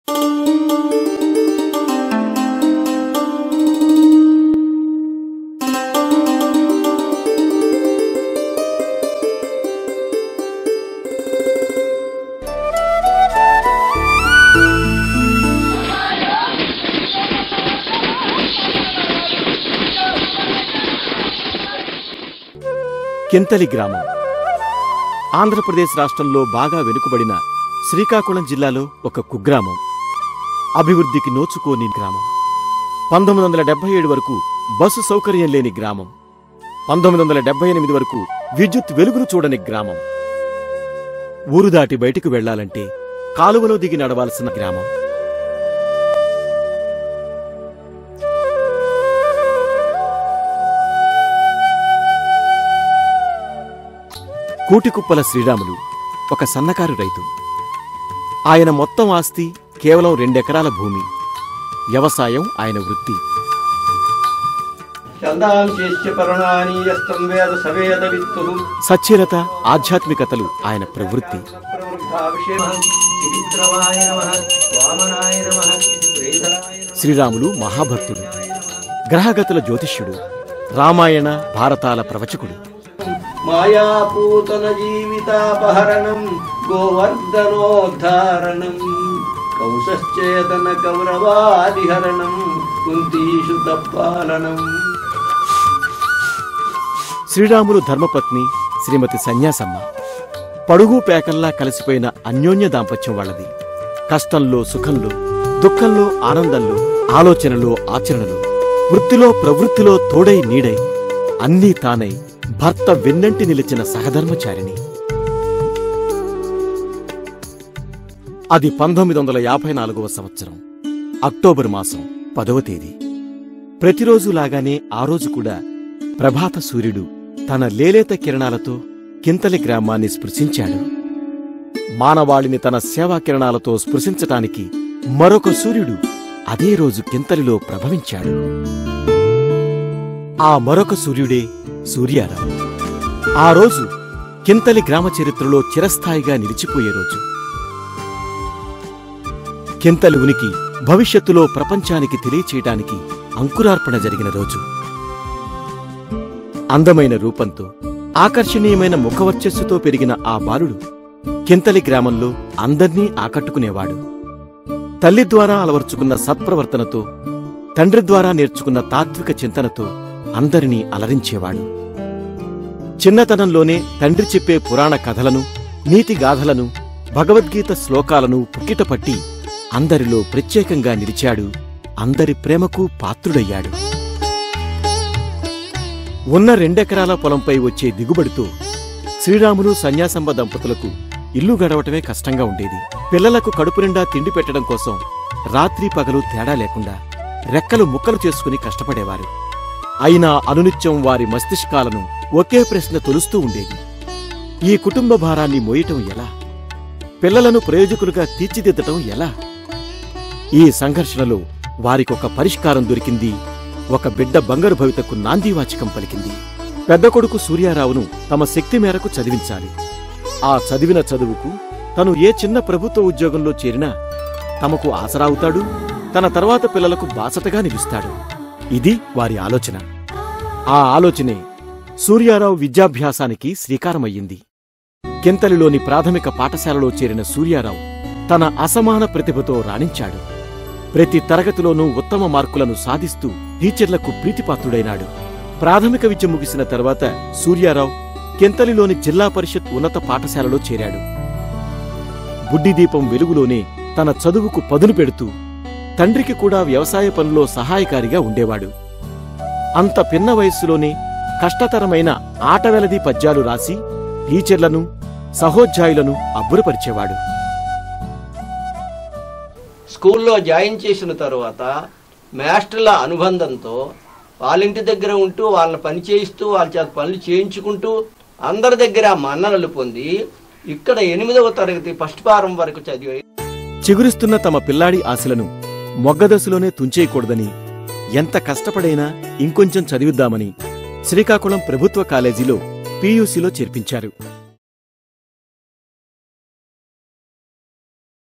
కింతలి గ్రామం ఆంధ్రప్రదేశ్ రాష్ట్రంలో బాగా వెనుకబడిన శ్రీకాకుళం జిల్లాలో ఒక కుగ్రామం అభివృద్ధికి నోచుకోని గ్రామం పంతొమ్మిది వందల డెబ్బై ఏడు వరకు బస్సు సౌకర్యం లేని గ్రామం పంతొమ్మిది వందల డెబ్బై ఎనిమిది వరకు విద్యుత్ వెలుగును చూడని గ్రామం ఊరు దాటి బయటకు వెళ్లాలంటే కాలువలో దిగి నడవాల్సిన గ్రామం కూటికుప్పల శ్రీరాములు ఒక సన్నకారు రైతు ఆయన మొత్తం ఆస్తి కేవలం రెండెకరాల భూమి వ్యవసాయం ఆయన వృత్తి ఛందాంశేష్య పర్ణానీయస్తం వేద సవేద విత్తు సచ్చీలత ఆధ్యాత్మికతలు ఆయన ప్రవృత్తి విచిత్రమాయ నమః వామనాయ నమః శ్రీధరాయ నమః శ్రీరాములు మహాభక్తుడు గ్రహగతుల జ్యోతిష్యుడు రామాయణ భారతాల ప్రవచకుడు మాయాపూతన జీవితాపహరణం గోవర్ధనోద్ధారణం కౌశశ్చేతన కౌరవాదిహరణం కుంతీషు తప్పాలనం శ్రీరాములు ధర్మపత్ని శ్రీమతి సన్యాసమ్మ పడుగు పేకల్లా కలిసిపోయిన అన్యోన్య దాంపత్యం వాళ్ళది కష్టంలో సుఖంలో దుఃఖంలో ఆనందంలో ఆలోచనలో ఆచరణలో వృత్తిలో ప్రవృత్తిలో తోడై నీడై అన్నీ తానై భర్త వెన్నంటి నిలిచిన సహధర్మచారిణి అది పంతొమ్మిది వందల యాభై నాలుగవ సంవత్సరం అక్టోబర్ మాసం పదవ తేదీ ప్రతిరోజు లాగానే ఆ రోజు కూడా ప్రభాత సూర్యుడు తన లేలేత కిరణాలతో కింతలి గ్రామాన్ని స్పృశించాడు మానవాళిని తన సేవా కిరణాలతో స్పృశించటానికి మరొక సూర్యుడు అదే రోజు కింతలిలో ప్రభవించాడు ఆ మరొక సూర్యుడే సూర్యారావు ఆ రోజు కింతలి గ్రామ చరిత్రలో చిరస్థాయిగా నిలిచిపోయే రోజు కింతలి ఉనికి భవిష్యత్తులో ప్రపంచానికి తెలియచేయటానికి అంకురార్పణ జరిగిన రోజు అందమైన రూపంతో ఆకర్షణీయమైన ముఖవర్చస్సుతో పెరిగిన ఆ బాలుడు కింతలి గ్రామంలో అందర్నీ ఆకట్టుకునేవాడు తల్లి ద్వారా అలవర్చుకున్న సత్ప్రవర్తనతో తండ్రి ద్వారా నేర్చుకున్న తాత్విక చింతనతో అందరినీ అలరించేవాడు చిన్నతనంలోనే తండ్రి చెప్పే పురాణ కథలను నీతి గాథలను భగవద్గీత శ్లోకాలను పుక్కిటపట్టి అందరిలో ప్రత్యేకంగా నిలిచాడు అందరి ప్రేమకు పాత్రుడయ్యాడు ఉన్న రెండెకరాల పొలంపై వచ్చే దిగుబడితో శ్రీరాములు సన్యాసంబ దంపతులకు ఇల్లు గడవటమే కష్టంగా ఉండేది పిల్లలకు కడుపు నిండా తిండి పెట్టడం కోసం రాత్రి పగలు తేడా లేకుండా రెక్కలు ముక్కలు చేసుకుని కష్టపడేవారు అయినా అనునిత్యం వారి మస్తిష్కాలను ఒకే ప్రశ్న తొలుస్తూ ఉండేది ఈ కుటుంబ భారాన్ని మోయటం ఎలా పిల్లలను ప్రయోజకులుగా తీర్చిదిద్దటం ఎలా ఈ సంఘర్షణలో వారికొక పరిష్కారం దొరికింది ఒక బిడ్డ బంగారు భవితకు నాందీవాచకం పలికింది పెద్ద కొడుకు సూర్యారావును తమ శక్తి మేరకు చదివించాలి ఆ చదివిన చదువుకు తను ఏ చిన్న ప్రభుత్వ ఉద్యోగంలో చేరినా తమకు ఆసరావుతాడు తన తర్వాత పిల్లలకు బాసటగా నిలుస్తాడు ఇది వారి ఆలోచన ఆ ఆలోచనే సూర్యారావు విద్యాభ్యాసానికి శ్రీకారమయ్యింది కింతలిలోని ప్రాథమిక పాఠశాలలో చేరిన సూర్యారావు తన అసమాన ప్రతిభతో రాణించాడు ప్రతి తరగతిలోనూ ఉత్తమ మార్కులను సాధిస్తూ టీచర్లకు ప్రీతిపాత్రుడైనాడు ప్రాథమిక విద్య ముగిసిన తర్వాత సూర్యారావు కెంతలిలోని జిల్లా పరిషత్ ఉన్నత పాఠశాలలో చేరాడు బుడ్డిదీపం వెలుగులోనే తన చదువుకు పదును పెడుతూ తండ్రికి కూడా వ్యవసాయ పనుల్లో సహాయకారిగా ఉండేవాడు అంత పిన్న వయస్సులోనే కష్టతరమైన ఆటవెలది పద్యాలు రాసి టీచర్లను సహోధ్యాయులను అబ్బురపరిచేవాడు స్కూల్లో జాయిన్ చేసిన తర్వాత మాస్టర్ల అనుబంధంతో వాళ్ళ ఇంటి దగ్గర ఉంటూ వాళ్ళని పని చేయిస్తూ వాళ్ళ చేత పనులు చేయించుకుంటూ అందరి దగ్గర మన్ననలు పొంది ఇక్కడ ఎనిమిదవ తరగతి ఫస్ట్ ఫారం వరకు చదివి చిగురిస్తున్న తమ పిల్లాడి ఆశలను మొగ్గదశలోనే తుంచేయకూడదని ఎంత కష్టపడైనా ఇంకొంచెం చదివిద్దామని శ్రీకాకుళం ప్రభుత్వ కాలేజీలో పీయూసీలో చేర్పించారు